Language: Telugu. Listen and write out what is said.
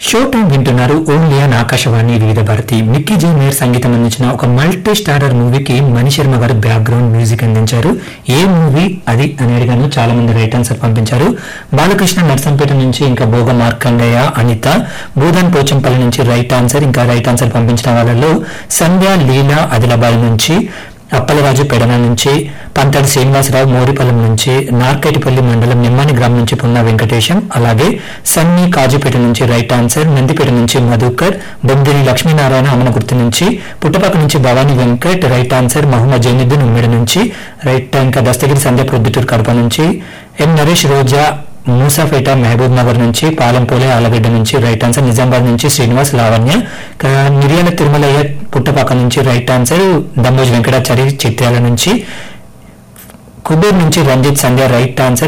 షో టైం వింటున్నారు only on Akashvani Vividh Bharati Mickey J mayor సంగీతం అందించిన ఒక మల్టీ స్టారర్ మూవీకి మణి శర్మ గారు బ్యాక్గ్రౌండ్ మ్యూజిక్ అందించారు ఏ మూవీ అది అని అడిగాను చాలా మంది రైట్ ఆన్సర్ పంపించారు బాలకృష్ణ నర్సంపేట నుంచి ఇంకా భోగ మార్కండేయ అనిత భూదాన్ పోచంపల్లి నుంచి రైట్ ఆన్సర్ ఇంకా రైట్ ఆన్సర్ పంపించిన వాళ్ళలో సంధ్య లీలా ఆదిలాబాద్ నుంచి అప్పలరాజు పెడన నుంచి పంతడి శ్రీనివాసరావు మోరిపల్లం నుంచి నార్కటిపల్లి మండలం నిమ్మాని గ్రామం నుంచి పున్న వెంకటేశం అలాగే సన్నీ కాజీపేట నుంచి రైట్ ఆన్సర్ నందిపేట నుంచి మధుకర్ బొద్దిని లక్ష్మీనారాయణ అమనగుర్తి నుంచి పుట్టపక్క నుంచి భవానీ వెంకట్ రైట్ ఆన్సర్ మహమ్మద్ జైనుద్దీన్ ఉమ్మిడి నుంచి రైట్ ఇంకా దస్తగిరి సంధ్య ప్రొద్దుటూరు కడప నుంచి ఎం నరేష్ రోజా మూసాపేట మహబూబ్ నగర్ నుంచి పాలంపోలే ఆలగడ్డ నుంచి రైట్ ఆన్సర్ నిజామాబాద్ నుంచి శ్రీనివాస్ లావణ్య ఇక మిరియాల తిరుమలయ్య పుట్టపక్క నుంచి రైట్ ఆన్సర్ దమ్మోజ్ వెంకటాచారి చిత్రాల నుంచి కుబేర్ నుంచి రంజిత్ సంధ్య రైట్ ఆన్సర్